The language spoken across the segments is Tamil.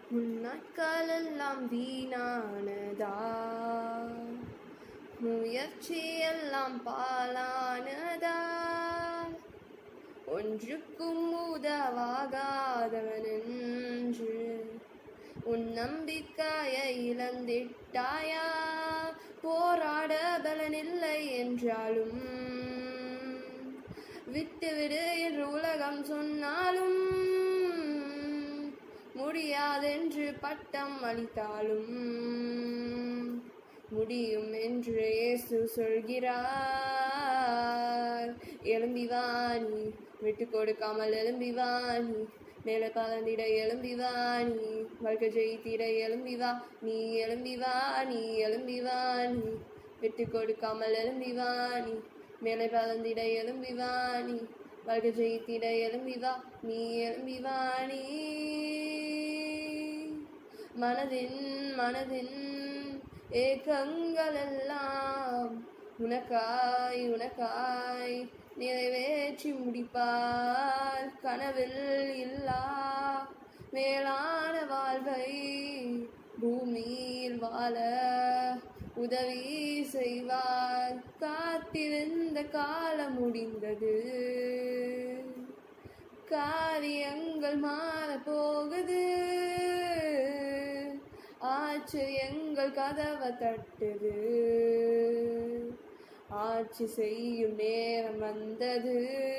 முன்னாட்களெல்லாம் வீணானதா முயற்சியெல்லாம் பாலானதா ஒன்றுக்கும் உதவாகாதவன் என்று உன் நம்பிக்கையை இழந்திட்டாயா போராட பலனில்லை என்றாலும் விட்டுவிடு என்று உலகம் சொன்னாலும் முடியாதென்று பட்டம் அளித்தாலும் முடியும் என்று இயேசு சொல்கிறார் எழும்பி வாணி விட்டு கொடுக்காமல் எழும்பி வாணி மேலே பலந்திட எழும்பி வாணி வாழ்க்கை ஜெயித்திட எழும்பி வா நீ எழும்பி வா நீ எழும்பி வாணி விட்டு கொடுக்காமல் எழும்பி வாணி மேலே பலந்திட எழும்பி வாணி வாழ்க்கை ஜெயித்திட எழும்பி வா நீ எழும்பி வாணி மனதின் மனதின் ஏக்கங்களெல்லாம் உனக்காய் உனக்காய் நிறைவேற்றி முடிப்பார் கனவில் இல்லா மேலான வாழ்வை பூமியில் வாழ உதவி செய்வார் காத்திருந்த காலம் முடிந்தது காரியங்கள் மாற போகுது ஆச்சரியங்கள் கதவை தட்டுது ஆட்சி செய்யும் நேரம் வந்தது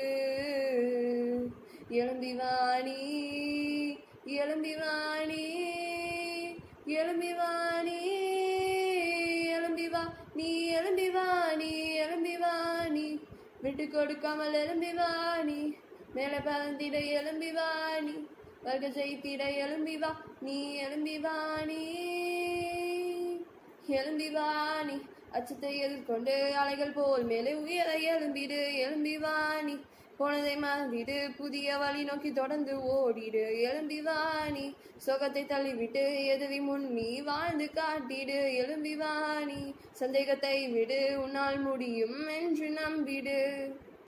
எழும்பி வாணி எழும்பி வாணி எழும்பி வாணி எழும்பி வா நீ எழும்பி வாணி எழும்பி வாணி விட்டு கொடுக்காமல் எழும்பி வாணி மேலே பறந்திட எழும்பி வாணி வர்க்க ஜெயித்திட எழும்பி வா நீ எழும்பி வாணி எழும்பி வாணி அச்சத்தை எதிர்கொண்டு அலைகள் போல் மேலே உயர எழும்பிடு எழும்பி வாணி போனதை மறந்திடு புதிய வழி நோக்கி தொடர்ந்து ஓடிடு எழும்பி வாணி சோகத்தை தள்ளிவிட்டு எதிரி முன் நீ வாழ்ந்து காட்டிடு எழும்பி வாணி சந்தேகத்தை விடு உன்னால் முடியும் என்று நம்பிடு